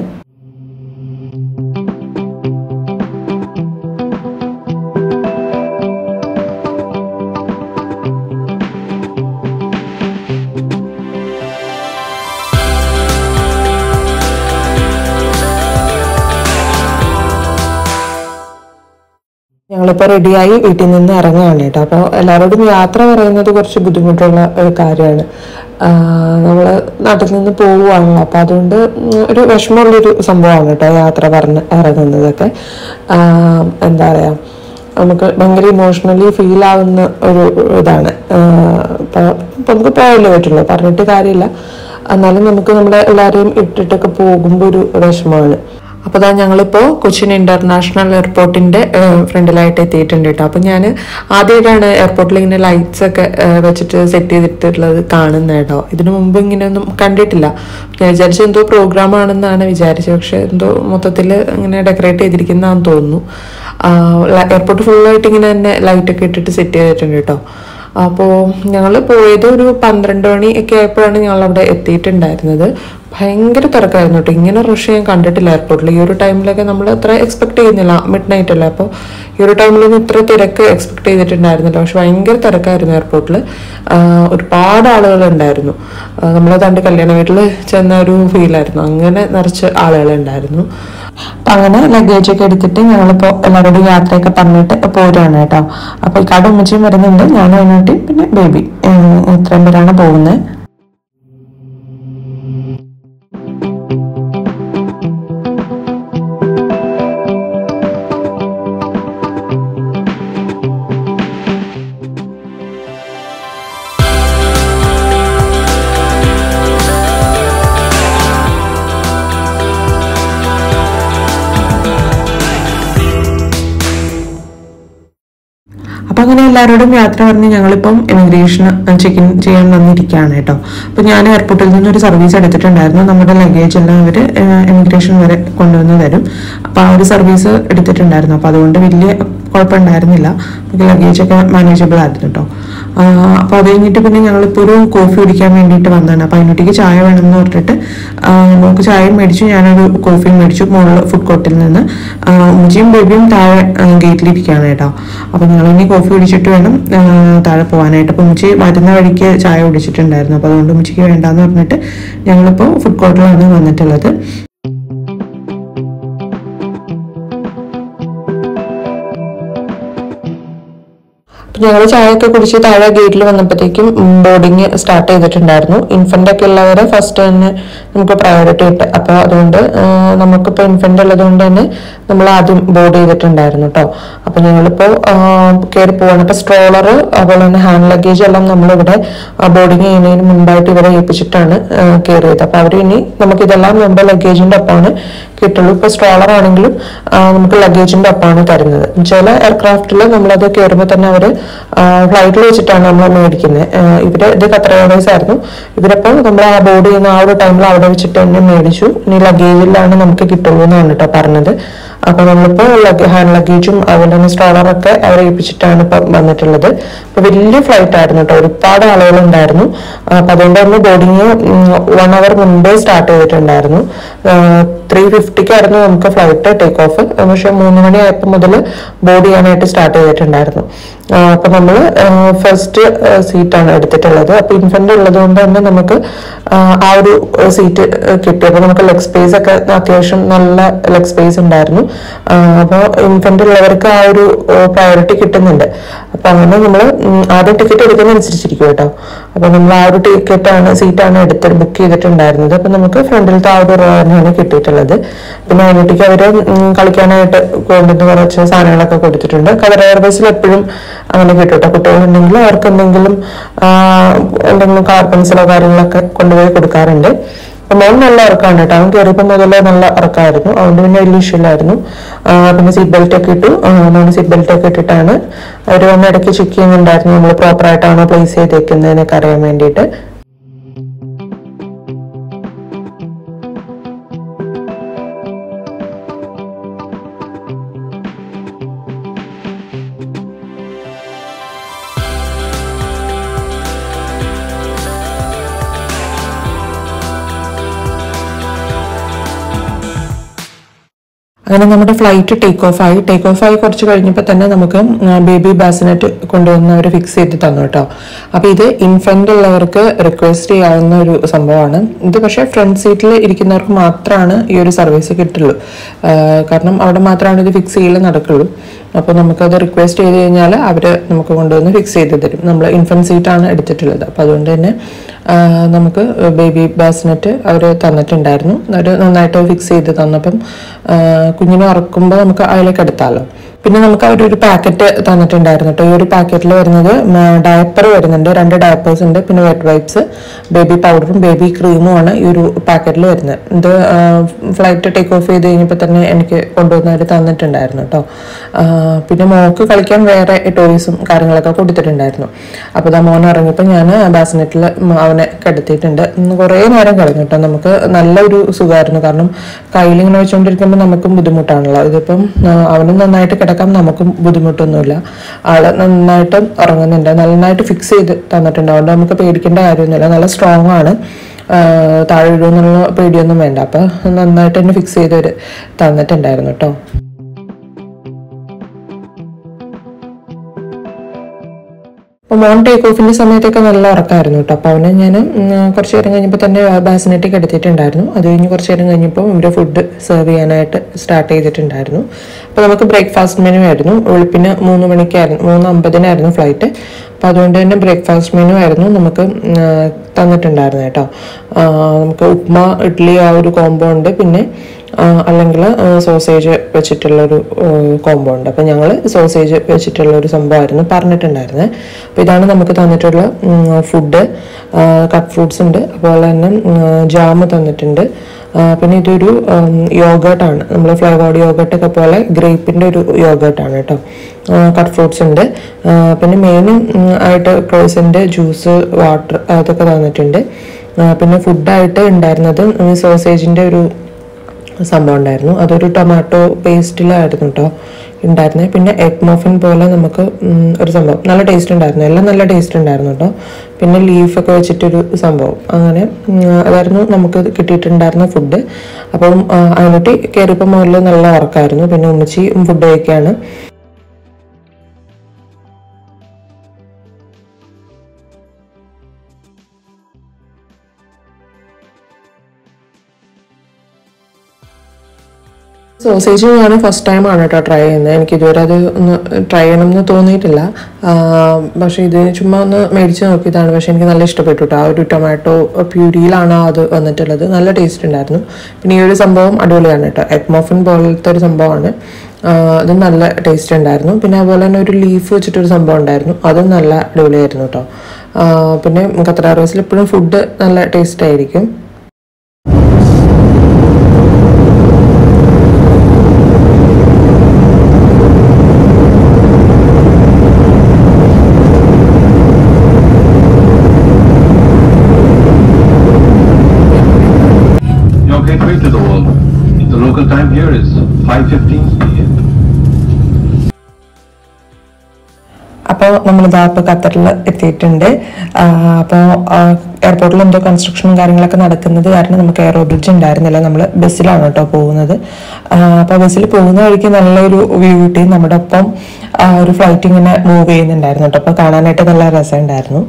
ഞങ്ങളിപ്പോൾ റെഡിയായി വീട്ടിൽ നിന്ന് ഇറങ്ങുകയാണ് കേട്ടോ അപ്പോൾ എല്ലാവരോടും യാത്ര പറയുന്നത് കുറച്ച് ബുദ്ധിമുട്ടുള്ള ഒരു കാര്യമാണ് നമ്മൾ നാട്ടിൽ നിന്ന് പോവുകയാണല്ലോ അപ്പോൾ അതുകൊണ്ട് ഉം ഒരു വിഷമമുള്ളൊരു സംഭവമാണ് കേട്ടോ യാത്ര പറഞ്ഞ് ഇറങ്ങുന്നതൊക്കെ ആഹ് എന്താ പറയുക നമുക്ക് ഭയങ്കര ഇമോഷണലി ഫീൽ ആവുന്ന ഒരു ഇതാണ് ഇപ്പോൾ നമുക്ക് പോയല്ലേ പറ്റുള്ളൂ പറഞ്ഞിട്ട് കാര്യമില്ല എന്നാലും നമുക്ക് നമ്മുടെ എല്ലാവരെയും ഇട്ടിട്ടൊക്കെ പോകുമ്പോൾ ഒരു വിഷമമാണ് അപ്പോൾ അതാ ഞങ്ങളിപ്പോൾ കൊച്ചിൻ ഇന്റർനാഷണൽ എയർപോർട്ടിന്റെ ഫ്രണ്ടിലായിട്ട് എത്തിയിട്ടുണ്ട് കേട്ടോ അപ്പോൾ ഞാൻ ആദ്യമായിട്ടാണ് എയർപോർട്ടിൽ ഇങ്ങനെ ലൈറ്റ്സ് ഒക്കെ ഏഹ്, വെച്ചിട്ട് സെറ്റ് ചെയ്തിട്ടുള്ളത് കാണുന്നത് കേട്ടോ ഇതിനു മുമ്പ് ഇങ്ങനെയൊന്നും കണ്ടിട്ടില്ല ഞാൻ വിചാരിച്ചത് എന്തോ പ്രോഗ്രാം ആണെന്നാണ് വിചാരിച്ചത് പക്ഷെ എന്തോ മൊത്തത്തിൽ ഇങ്ങനെ ഡെക്കറേറ്റ് ചെയ്തിരിക്കുന്നതാണെന്ന് തോന്നുന്നു എയർപോർട്ട് ഫുള്ളായിട്ട് ഇങ്ങനെ തന്നെ ലൈറ്റ് ഒക്കെ ഇട്ടിട്ട് സെറ്റ് ചെയ്തിട്ടുണ്ട് കേട്ടോ അപ്പോൾ ഞങ്ങൾ പോയത് ഒരു പന്ത്രണ്ട് മണി ഒക്കെ ആയപ്പോഴാണ് ഞങ്ങൾ അവിടെ എത്തിയിട്ടുണ്ടായിരുന്നത് ഭയങ്കര തിരക്കായിരുന്നു കേട്ടോ ഇങ്ങനെ റഷ് ഞാൻ കണ്ടിട്ടില്ല എയർപോർട്ടിൽ ഈ ഒരു ടൈമിലൊക്കെ നമ്മൾ അത്ര എക്സ്പെക്ട് ചെയ്യുന്നില്ല മിഡ് നൈറ്റ് അല്ലേ അപ്പോൾ ഈ ഒരു ടൈമിലൊന്നും ഇത്ര തിരക്ക് എക്സ്പെക്ട് ചെയ്തിട്ടുണ്ടായിരുന്നില്ല പക്ഷെ ഭയങ്കര തിരക്കായിരുന്നു എയർപോർട്ടിൽ ഒരുപാട് ആളുകൾ ഉണ്ടായിരുന്നു നമ്മൾ തണ്ട് കല്യാണ വീട്ടിൽ ചെന്ന ഒരു ഫീലായിരുന്നു അങ്ങനെ നിറച്ച് ആളുകളുണ്ടായിരുന്നു അപ്പൊ അങ്ങനെ ലഗേജ് ഒക്കെ എടുത്തിട്ട് ഞങ്ങളിപ്പോ എല്ലാവരോടും യാത്രയൊക്കെ പറഞ്ഞിട്ട് പോരുവാണ് കേട്ടോ അപ്പൊ ഈ കട ഉമ്മച്ചിയും വരുന്നുണ്ട് ഞാനും അതിനോട്ടി പിന്നെ ബേബി ഇത്രയും പേരാണ് പോകുന്നത് അപ്പം അങ്ങനെ എല്ലാവരോടും യാത്ര പറഞ്ഞ് ഞങ്ങളിപ്പം എമിഗ്രേഷൻ ചെക്ക് ഇൻ ചെയ്യാൻ വന്നിരിക്കുകയാണ് കേട്ടോ അപ്പം ഞാൻ എയർപോർട്ടിൽ നിന്ന് ഒരു സർവീസ് എടുത്തിട്ടുണ്ടായിരുന്നു നമ്മുടെ ലഗേജ് എല്ലാം അവർ എമിഗ്രേഷൻ വരെ കൊണ്ടുവന്ന് തരും അപ്പോൾ ആ ഒരു സർവീസ് എടുത്തിട്ടുണ്ടായിരുന്നു അപ്പോൾ അതുകൊണ്ട് വലിയ കുഴപ്പമുണ്ടായിരുന്നില്ല നമുക്ക് ലഗേജ് ഒക്കെ മാനേജബിൾ ആയിരുന്നു കേട്ടോ അപ്പോൾ അത് കഴിഞ്ഞിട്ട് പിന്നെ ഞങ്ങളിപ്പോൾ ഒരു കോഫി കുടിക്കാൻ വേണ്ടിയിട്ട് വന്നതാണ് അപ്പോൾ അതിനൊട്ടിക്ക് ചായ വേണമെന്ന് പറഞ്ഞിട്ട് ആ, നമുക്ക് ചായയും മേടിച്ചു ഞാനൊരു കോഫിയും മേടിച്ചു മുകളിൽ ഫുഡ് കോർട്ടിൽ നിന്ന് ആ, ഉമ്മച്ചിയും ബേബിയും താഴെ ഗേറ്റിലിരിക്കുകയാണ് കേട്ടോ അപ്പോൾ ഞങ്ങൾ ഇനി കോഫി കുടിച്ചിട്ട് വേണം ആ, താഴെ പോകാനായിട്ട് അപ്പോൾ ഉമ്മച്ചി വരുന്ന വഴിക്ക് ചായ കുടിച്ചിട്ടുണ്ടായിരുന്നു അപ്പോൾ അതുകൊണ്ട് ഉമ്മച്ചിക്ക് വേണ്ടാന്ന് പറഞ്ഞിട്ട് ഞങ്ങളിപ്പോൾ ഫുഡ് കോർട്ടിലാണ് വന്നിട്ടുള്ളത് ഞങ്ങൾ ചായയൊക്കെ കുടിച്ച് താഴെ ഗേറ്റിൽ വന്നപ്പോഴത്തേക്കും ബോർഡിങ് സ്റ്റാർട്ട് ചെയ്തിട്ടുണ്ടായിരുന്നു ഇൻഫന്റ് ഒക്കെ ഉള്ളവരെ ഫസ്റ്റ് തന്നെ നമുക്ക് പ്രയോറിറ്റി ഇട്ട് അപ്പോൾ അതുകൊണ്ട് ആ, നമുക്കിപ്പോൾ ഇൻഫന്റ് ഉള്ളത് കൊണ്ട് തന്നെ നമ്മൾ ആദ്യം ബോർഡ് ചെയ്തിട്ടുണ്ടായിരുന്നു കേട്ടോ അപ്പോൾ ഞങ്ങളിപ്പോൾ കയറി പോവാണ് ഇപ്പോൾ സ്ട്രോളർ അതുപോലെ തന്നെ ഹാൻഡ് ലഗേജ് എല്ലാം നമ്മളിവിടെ ബോർഡിങ് ചെയ്യുന്നതിന് മുൻപായിട്ട് ഇവരെ ഏൽപ്പിച്ചിട്ടാണ് ആ, കയറിയത് അപ്പോൾ അവർ ഇനി നമുക്കിതെല്ലാം നമ്മുടെ ലഗേജിന്റെ ഒപ്പമാണ് കിട്ടുള്ളൂ ഇപ്പോൾ സ്ട്രോളർ ആണെങ്കിലും ആ, നമുക്ക് ലഗേജിന്റെ ഒപ്പമാണ് തരുന്നത് ചില എയർക്രാഫ്റ്റിൽ നമ്മളത് കയറുമ്പോൾ തന്നെ അവർ ഫ്ലൈറ്റിൽ വെച്ചിട്ടാണ് നമ്മൾ മേടിക്കുന്നത് ഇവര് ഇത് ഖത്തർ എയർവേസ് ആയിരുന്നു ഇവരപ്പോൾ നമ്മൾ ആ ബോർഡ് ചെയ്യുന്ന ആ ഒരു ടൈമിൽ അവിടെ വെച്ചിട്ട് തന്നെ മേടിച്ചു ഇനി ലഗേജിലാണ് നമുക്ക് കിട്ടുള്ളൂ എന്നാണ് കേട്ടോ പറഞ്ഞത് അപ്പൊ നമ്മളിപ്പോ ഹാൻഡ് ലഗേജും അതുപോലെ തന്നെ സ്ട്രോളറൊക്കെ അവരെ ഏൽപ്പിച്ചിട്ടാണ് ഇപ്പൊ വന്നിട്ടുള്ളത് അപ്പൊ വലിയ ഫ്ലൈറ്റ് ആയിരുന്നു കേട്ടോ ഒരുപാട് ആളുകളുണ്ടായിരുന്നു അപ്പൊ അതുകൊണ്ട് തന്നെ ബോർഡിങ് വൺ അവർ മുമ്പേ സ്റ്റാർട്ട് ചെയ്തിട്ടുണ്ടായിരുന്നു ത്രീ ഫിഫ്റ്റിക്കായിരുന്നു നമുക്ക് ഫ്ലൈറ്റ് ടേക്ക് ഓഫ് പക്ഷെ മൂന്ന് മണിയായപ്പോൾ മുതൽ ബോർഡ് ചെയ്യാനായിട്ട് സ്റ്റാർട്ട് ചെയ്തിട്ടുണ്ടായിരുന്നു ആ, അപ്പൊ നമ്മൾ ഫസ്റ്റ് സീറ്റാണ് എടുത്തിട്ടുള്ളത് അപ്പൊ ഇൻഫന്റ് ഉള്ളത് കൊണ്ട് തന്നെ നമുക്ക് ആ, ആ ഒരു സീറ്റ് കിട്ടി അപ്പൊ നമുക്ക് ലെഗ് സ്പേസ് ഒക്കെ അത്യാവശ്യം നല്ല ലെഗ് സ്പേസ് ഉണ്ടായിരുന്നു അപ്പോൾ ഇൻഫന്റ് ഉള്ളവർക്ക് ആ ഒരു പ്രയോറിറ്റി കിട്ടുന്നുണ്ട് അപ്പൊ അങ്ങനെ നമ്മൾ ആദ്യം ടിക്കറ്റ് എടുക്കുന്നതനുസരിച്ചിരിക്കും കേട്ടോ അപ്പൊ നമ്മൾ ആ ഒരു ടിക്കറ്റ് ആണ് സീറ്റാണ് എടുത്ത് ബുക്ക് ചെയ്തിട്ടുണ്ടായിരുന്നത് അപ്പൊ നമുക്ക് ഫ്രണ്ടിലത്തെ ആ ഒരു റോ തന്നെയാണ് കിട്ടിയിട്ടുള്ളത് പിന്നെ അതിനൊട്ടിക്ക് അവര് ഉം, കളിക്കാനായിട്ട് കൊണ്ടുവന്ന് കുറച്ച് സാധനങ്ങളൊക്കെ കൊടുത്തിട്ടുണ്ട് കളർ എയർവേസിൽ എപ്പോഴും അങ്ങനെ കിട്ടും കേട്ടോ കുട്ടികളുണ്ടെങ്കിൽ അവർക്ക് എന്തെങ്കിലും ആ, എന്തെങ്കിലും കാർ പെൻസിലോ കാര്യങ്ങളൊക്കെ കൊണ്ടുപോയി കൊടുക്കാറുണ്ട് അപ്പൊ മോൻ നല്ല ഇറക്കാണ് കേട്ടോ അവൻ കയറിയപ്പോൾ മുതലേ നല്ല ഇറക്കമായിരുന്നു അതുകൊണ്ട് പിന്നെ വലിയ ഇഷ്യൂ ഇല്ലായിരുന്നു ആ, പിന്നെ സീറ്റ് ബെൽറ്റ് ഒക്കെ ഇട്ടു മോൻ സീറ്റ് ബെൽറ്റ് ഒക്കെ ഇട്ടിട്ടാണ് അവർ വന്ന് ഇടയ്ക്ക് ചെക്ക് ചെയ്യുന്നുണ്ടായിരുന്നു നമ്മൾ പ്രോപ്പർ ആയിട്ടാണോ പ്ലേസ് ചെയ്തേക്കുന്നതിനൊക്കെ അറിയാൻ വേണ്ടിയിട്ട് അങ്ങനെ നമ്മുടെ ഫ്ലൈറ്റ് ടേക്ക് ഓഫ് ആയി ടേക്ക് ഓഫ് ആയി കുറച്ച് കഴിഞ്ഞപ്പോൾ തന്നെ നമുക്ക് ബേബി ബാസിനെറ്റ് കൊണ്ടുവന്ന് അവർ ഫിക്സ് ചെയ്ത് തന്നു കേട്ടോ അപ്പൊ ഇത് ഇൻഫന്റ് ഉള്ളവർക്ക് റിക്വസ്റ്റ് ചെയ്യാവുന്ന ഒരു സംഭവമാണ് ഇത് പക്ഷേ ഫ്രണ്ട് സീറ്റിൽ ഇരിക്കുന്നവർക്ക് മാത്രമാണ് ഈ ഒരു സർവീസ് കിട്ടുള്ളൂ ആ, കാരണം അവിടെ മാത്രമാണ് ഇത് ഫിക്സ് ചെയ്യൽ നടക്കുള്ളൂ അപ്പോൾ നമുക്കത് റിക്വസ്റ്റ് ചെയ്ത് കഴിഞ്ഞാൽ അവർ നമുക്ക് കൊണ്ടുവന്ന് ഫിക്സ് ചെയ്ത് തരും നമ്മൾ ഇൻഫന്റ് സീറ്റാണ് എടുത്തിട്ടുള്ളത് അപ്പോൾ അതുകൊണ്ട് തന്നെ ആ, നമുക്ക് ബേബി ബാസിനെറ്റ് അവർ തന്നിട്ടുണ്ടായിരുന്നു അവർ നന്നായിട്ട് ഫിക്സ് ചെയ്ത് തന്നപ്പം ആ, കുഞ്ഞിനെ ഉറക്കുമ്പോൾ നമുക്ക് അതിലേക്ക് എടുത്താലോ പിന്നെ നമുക്ക് അവരൊരു പാക്കറ്റ് തന്നിട്ടുണ്ടായിരുന്നു കേട്ടോ ഈ ഒരു പാക്കറ്റിൽ വരുന്നത് ഡയപ്പർ വരുന്നുണ്ട് രണ്ട് ഡയപ്പേഴ്സ് ഉണ്ട് പിന്നെ വെറ്റ് വൈപ്സ് ബേബി പൗഡറും ബേബി ക്രീമും ആണ് ഈ ഒരു പാക്കറ്റിൽ വരുന്നത് ഇത് ഫ്ലൈറ്റ് ടേക്ക് ഓഫ് ചെയ്ത് കഴിഞ്ഞപ്പോൾ തന്നെ എനിക്ക് കൊണ്ടുവന്നവർ തന്നിട്ടുണ്ടായിരുന്നു കേട്ടോ ആ, പിന്നെ മോക്ക് കളിക്കാൻ വേറെ ടോയ്സും കാര്യങ്ങളൊക്കെ കൊടുത്തിട്ടുണ്ടായിരുന്നു അപ്പോൾ ഇതാ മോൻ ഇറങ്ങിയപ്പോൾ ഞാൻ ബാസിനെറ്റിൽ അവനെ കിടത്തിയിട്ടുണ്ട് ഇന്ന് കുറേ നേരം കളഞ്ഞു കേട്ടോ നമുക്ക് നല്ലൊരു സുഖമായിരുന്നു കാരണം കയ്യിലിങ്ങനെ വെച്ചുകൊണ്ടിരിക്കുമ്പോൾ നമുക്കും ബുദ്ധിമുട്ടാണല്ലോ ഇതിപ്പം ആ, അവനും നന്നായിട്ട് കിടക്കാൻ നമുക്കും ബുദ്ധിമുട്ടൊന്നുമില്ല ആള് നന്നായിട്ട് ഉറങ്ങുന്നുണ്ട് നന്നായിട്ട് ഫിക്സ് ചെയ്ത് തന്നിട്ടുണ്ട് അതുകൊണ്ട് നമുക്ക് പേടിക്കേണ്ട കാര്യമൊന്നുമില്ല നല്ല സ്ട്രോങ് ആണ് ആ, താഴെ വീഴുമെന്നുള്ള പേടിയൊന്നും വേണ്ട അപ്പം നന്നായിട്ട് തന്നെ ഫിക്സ് ചെയ്ത് ഒരു തന്നിട്ടുണ്ടായിരുന്നു കേട്ടോ അപ്പോൾ മോൺ ടേക്ക് ഓഫിന്റെ സമയത്തൊക്കെ നല്ല ഉറക്കമായിരുന്നു കേട്ടോ അപ്പോൾ അവനെ ഞാൻ കുറച്ച് നേരം കഴിഞ്ഞപ്പോൾ തന്നെ ബാസിനെറ്റിക്ക് എടുത്തിട്ടുണ്ടായിരുന്നു അത് കഴിഞ്ഞ് കുറച്ച് നേരം കഴിഞ്ഞപ്പോൾ ഇവര് ഫുഡ് സെർവ് ചെയ്യാനായിട്ട് സ്റ്റാർട്ട് ചെയ്തിട്ടുണ്ടായിരുന്നു അപ്പോൾ നമുക്ക് ബ്രേക്ക്ഫാസ്റ്റ് മെനു ആയിരുന്നു വെളുപ്പിന് മൂന്ന് മണിക്കായിരുന്നു മൂന്ന് അമ്പതിനായിരുന്നു ഫ്ലൈറ്റ് അപ്പോൾ അതുകൊണ്ട് തന്നെ ബ്രേക്ക്ഫാസ്റ്റ് മെനു ആയിരുന്നു നമുക്ക് ഉം, ആ, തന്നിട്ടുണ്ടായിരുന്നു കേട്ടോ ആ, നമുക്ക് ഉപ്മ ഇഡ്ഡലി ആ ഒരു കോംബോ ഉണ്ട് പിന്നെ അല്ലെങ്കിൽ സോസേജ് വെച്ചിട്ടുള്ളൊരു കോംബോ ഉണ്ട് അപ്പോൾ ഞങ്ങൾ സോസേജ് വെച്ചിട്ടുള്ള ഒരു സംഭവമായിരുന്നു പറഞ്ഞിട്ടുണ്ടായിരുന്നത് അപ്പോൾ ഇതാണ് നമുക്ക് തന്നിട്ടുള്ള ഫുഡ് കട്ട് ഫ്രൂട്ട്സ് ഉണ്ട് അതുപോലെ തന്നെ ജാം തന്നിട്ടുണ്ട് ആ, പിന്നെ ഇതൊരു യോഗേർട്ടാണ് നമ്മൾ ഫ്ലേവേർഡ് യോഗേർട്ടൊക്കെ പോലെ ഗ്രേപ്പിൻ്റെ ഒരു യോഗേർട്ടാണ് കേട്ടോ കട്ട് ഫ്രൂട്ട്സ് ഉണ്ട് ആ, പിന്നെ മെയിൻ ആയിട്ട് ക്രോസിൻ്റെ ജ്യൂസ് വാട്ടർ അതൊക്കെ തന്നിട്ടുണ്ട് ആ, പിന്നെ ഫുഡായിട്ട് ഉണ്ടായിരുന്നത് സോസേജിൻ്റെ ഒരു സംഭവം ഉണ്ടായിരുന്നു അതൊരു ടൊമാറ്റോ പേസ്റ്റിലായിരുന്നു കേട്ടോ ഉണ്ടായിരുന്നത് പിന്നെ എഗ് മഫിൻ പോലെ നമുക്ക് ഉം, ഒരു സംഭവം നല്ല ടേസ്റ്റ് ഉണ്ടായിരുന്നു എല്ലാം നല്ല ടേസ്റ്റ് ഉണ്ടായിരുന്നു കേട്ടോ പിന്നെ ലീഫൊക്കെ വെച്ചിട്ടൊരു സംഭവം അങ്ങനെ ഉം, അതായിരുന്നു നമുക്ക് കിട്ടിയിട്ടുണ്ടായിരുന്ന ഫുഡ് അപ്പം ആ, അതിനൊട്ടി കയറിയപ്പോൾ മുതൽ നല്ല ഉറക്കമായിരുന്നു പിന്നെ ഉമ്മച്ചി ഫുഡ് കഴിക്കുകയാണ് സോസേജ് ഞാൻ ഫസ്റ്റ് ടൈം ആണ് കേട്ടോ ട്രൈ ചെയ്യുന്നത് എനിക്ക് ഇതുവരെ അത് ഒന്ന് ട്രൈ ചെയ്യണം എന്ന് തോന്നിയിട്ടില്ല പക്ഷേ ഇത് ചുമ്മാ ഒന്ന് മേടിച്ച് നോക്കിയതാണ് പക്ഷേ എനിക്ക് നല്ല ഇഷ്ടപ്പെട്ടു കേട്ടോ ആ ഒരു ടൊമാറ്റോ പ്യൂരിയിലാണ് അത് വന്നിട്ടുള്ളത് നല്ല ടേസ്റ്റ് ഉണ്ടായിരുന്നു പിന്നെ ഈ ഒരു സംഭവം അടിപൊളിയാണ് കേട്ടോ എഗ് മഫിൻ പോലത്തെ ഒരു സംഭവമാണ് ആ, അത് നല്ല ടേസ്റ്റ് ഉണ്ടായിരുന്നു പിന്നെ അതുപോലെ തന്നെ ഒരു ലീഫ് വെച്ചിട്ടൊരു സംഭവം ഉണ്ടായിരുന്നു അതും നല്ല അടിപൊളിയായിരുന്നു കേട്ടോ ആ, പിന്നെ ഖത്തർ റോസിൽ ഇപ്പോഴും ഫുഡ് നല്ല ടേസ്റ്റ് ആയിരിക്കും You're okay trip to the world. The local time here is 5.15 p.m. അപ്പോൾ നമ്മളിതാ ഇപ്പോൾ ഖത്തറിൽ എത്തിയിട്ടുണ്ട് അപ്പോൾ എയർപോർട്ടിൽ എന്തോ കൺസ്ട്രക്ഷനും കാര്യങ്ങളൊക്കെ നടക്കുന്നത് കാരണം നമുക്ക് എയറോ ബ്രിഡ്ജ് ഉണ്ടായിരുന്നില്ല നമ്മൾ ബസ്സിലാണ് കേട്ടോ പോകുന്നത് അപ്പോൾ ബസ്സിൽ പോകുന്ന വഴിക്ക് നല്ലൊരു വ്യൂ കിട്ടി നമ്മുടെ ഒപ്പം ആ, ഒരു ഫ്ലൈറ്റ് ഇങ്ങനെ മൂവ് ചെയ്യുന്നുണ്ടായിരുന്നു കേട്ടോ അപ്പോൾ കാണാനായിട്ട് നല്ല രസമുണ്ടായിരുന്നു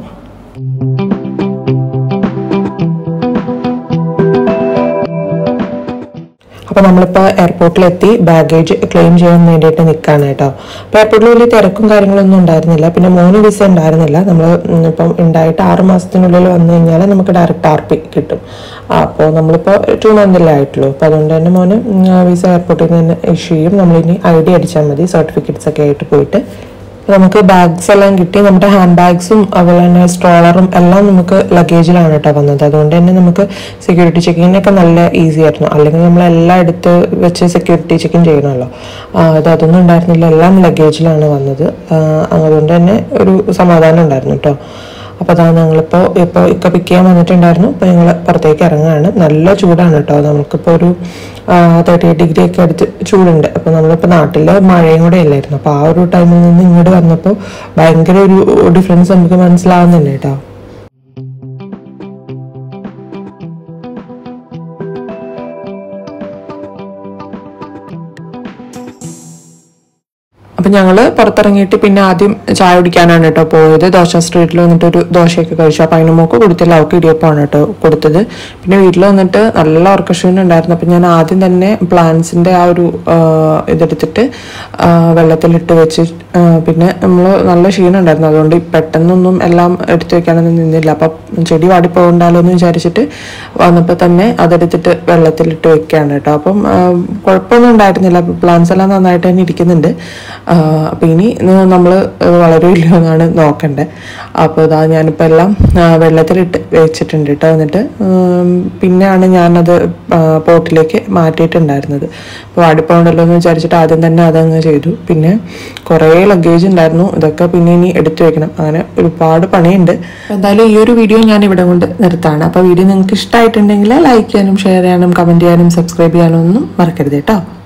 അപ്പോൾ നമ്മളിപ്പോൾ എയർപോർട്ടിലെത്തി ബാഗേജ് ക്ലെയിം ചെയ്യാൻ വേണ്ടിയിട്ട് നിൽക്കുകയാണ് കേട്ടോ അപ്പോൾ എയർപോർട്ടിൽ വലിയ തിരക്കും കാര്യങ്ങളൊന്നും ഉണ്ടായിരുന്നില്ല പിന്നെ മൂന്ന് വിസ ഉണ്ടായിരുന്നില്ല നമ്മൾ ഇപ്പം ഉണ്ടായിട്ട് ആറ് മാസത്തിനുള്ളിൽ വന്നു കഴിഞ്ഞാൽ നമുക്ക് ഡയറക്റ്റ് ആർ പി കിട്ടും അപ്പോൾ നമ്മളിപ്പോൾ ടു മന്തിലേ ആയിട്ടുള്ളൂ അപ്പോൾ അതുകൊണ്ട് തന്നെ മോന് വിസ എയർപോർട്ടിൽ നിന്ന് തന്നെ ഇഷ്യൂ ചെയ്യും നമ്മളിനി ഐ ഡി അടിച്ചാൽ മതി സർട്ടിഫിക്കറ്റ്സ് ഒക്കെ ആയിട്ട് പോയിട്ട് നമുക്ക് ബാഗ്സ് എല്ലാം കിട്ടി നമ്മുടെ ഹാൻഡ് ബാഗ്സും അതുപോലെ തന്നെ സ്ട്രോളറും എല്ലാം നമുക്ക് ലഗേജിലാണ് കേട്ടോ വന്നത് അതുകൊണ്ട് തന്നെ നമുക്ക് സെക്യൂരിറ്റി ചെക്കിങ്ങിനൊക്കെ നല്ല ഈസി ആയിരുന്നു അല്ലെങ്കിൽ നമ്മൾ എല്ലാം എടുത്ത് വെച്ച് സെക്യൂരിറ്റി ചെക്കിങ് ചെയ്യണമല്ലോ ആ, ഇത് അതൊന്നും ഉണ്ടായിരുന്നില്ല എല്ലാം ലഗേജിലാണ് വന്നത് ആ, അതുകൊണ്ട് തന്നെ ഒരു സമാധാനം ഉണ്ടായിരുന്നു കേട്ടോ അപ്പോൾ അതാ ഞങ്ങളിപ്പോൾ ഇപ്പോൾ ഇക്ക പിക്ക് ചെയ്യാൻ വന്നിട്ടുണ്ടായിരുന്നു ഇപ്പോൾ ഞങ്ങൾ പുറത്തേക്ക് ഇറങ്ങുകയാണ് നല്ല ചൂടാണ് കേട്ടോ നമുക്കിപ്പോൾ ഒരു തേർട്ടി എയ്റ്റ് ഡിഗ്രി ഒക്കെ അടുത്ത് ചൂടുണ്ട് അപ്പോൾ നമ്മളിപ്പോൾ നാട്ടിൽ മഴയും കൂടെ ഇല്ലായിരുന്നു അപ്പോൾ ആ ഒരു ടൈമിൽ നിന്ന് ഇങ്ങോട്ട് വന്നപ്പോൾ ഭയങ്കര ഒരു ഡിഫറൻസ് നമുക്ക് മനസ്സിലാവുന്നുണ്ട് കേട്ടോ അപ്പം ഞങ്ങൾ പുറത്തിറങ്ങിയിട്ട് പിന്നെ ആദ്യം ചായ കുടിക്കാനാണ് കേട്ടോ പോയത് ദോശ സ്ട്രീറ്റിൽ വന്നിട്ട് ഒരു ദോശയൊക്കെ കഴിച്ചു അപ്പം അതിന് മോക്ക് കൊടുത്തില്ല അവൾക്ക് ഇടിയപ്പമാണ് കേട്ടോ കൊടുത്തത് പിന്നെ വീട്ടിൽ വന്നിട്ട് നല്ല ഓർക്കഷീൻ ഉണ്ടായിരുന്നു അപ്പം ഞാൻ ആദ്യം തന്നെ പ്ലാന്റ്സിൻ്റെ ആ ഒരു ആ, ഇതെടുത്തിട്ട് ആ, വെള്ളത്തിലിട്ട് വെച്ച് ആ, പിന്നെ നമ്മൾ നല്ല ക്ഷീണം ഉണ്ടായിരുന്നു അതുകൊണ്ട് പെട്ടെന്നൊന്നും എല്ലാം എടുത്തു വെക്കാനൊന്നും നിന്നില്ല അപ്പം ചെടി വാടിപ്പോകണ്ടല്ലോ എന്ന് വിചാരിച്ചിട്ട് വന്നപ്പോൾ തന്നെ അതെടുത്തിട്ട് വെള്ളത്തിലിട്ട് വെക്കുകയാണ് കേട്ടോ അപ്പം ആ, കുഴപ്പമൊന്നും ഉണ്ടായിരുന്നില്ല പ്ലാന്റ്സ് എല്ലാം നന്നായിട്ട് തന്നെ ഇരിക്കുന്നുണ്ട് ആ, അപ്പം ഇനി നമ്മൾ വളരുമില്ലോ എന്നാണ് നോക്കണ്ടേ അപ്പോൾ ഇതാ ഞാനിപ്പോൾ എല്ലാം ആ, വെള്ളത്തിലിട്ട് വെച്ചിട്ടുണ്ട് കേട്ടോ എന്നിട്ട് ഉം, പിന്നെയാണ് ഞാനത് ആ, പോട്ടിലേക്ക് മാറ്റിയിട്ടുണ്ടായിരുന്നത് അപ്പോൾ വാടിപ്പോണ്ടല്ലോ എന്ന് വിചാരിച്ചിട്ട് ആദ്യം തന്നെ അതങ്ങ് ചെയ്തു പിന്നെ കുറേ ലഗേജ് ഉണ്ടായിരുന്നു ഇതൊക്കെ പിന്നെ ഇനി എടുത്തു വെക്കണം അങ്ങനെ ഒരുപാട് പണിയുണ്ട് അപ്പോൾ എന്തായാലും ഈ ഒരു വീഡിയോ ഞാൻ ഇവിടെ കൊണ്ട് നിർത്താണ് അപ്പോൾ വീഡിയോ നിങ്ങൾക്ക് ഇഷ്ടമായിട്ടുണ്ടെങ്കിൽ ലൈക്ക് ചെയ്യാനും ഷെയർ ചെയ്യാനും കമൻറ്റ് ചെയ്യാനും സബ്സ്ക്രൈബ് ചെയ്യാനും ഒന്നും മറക്കരുത് കേട്ടോ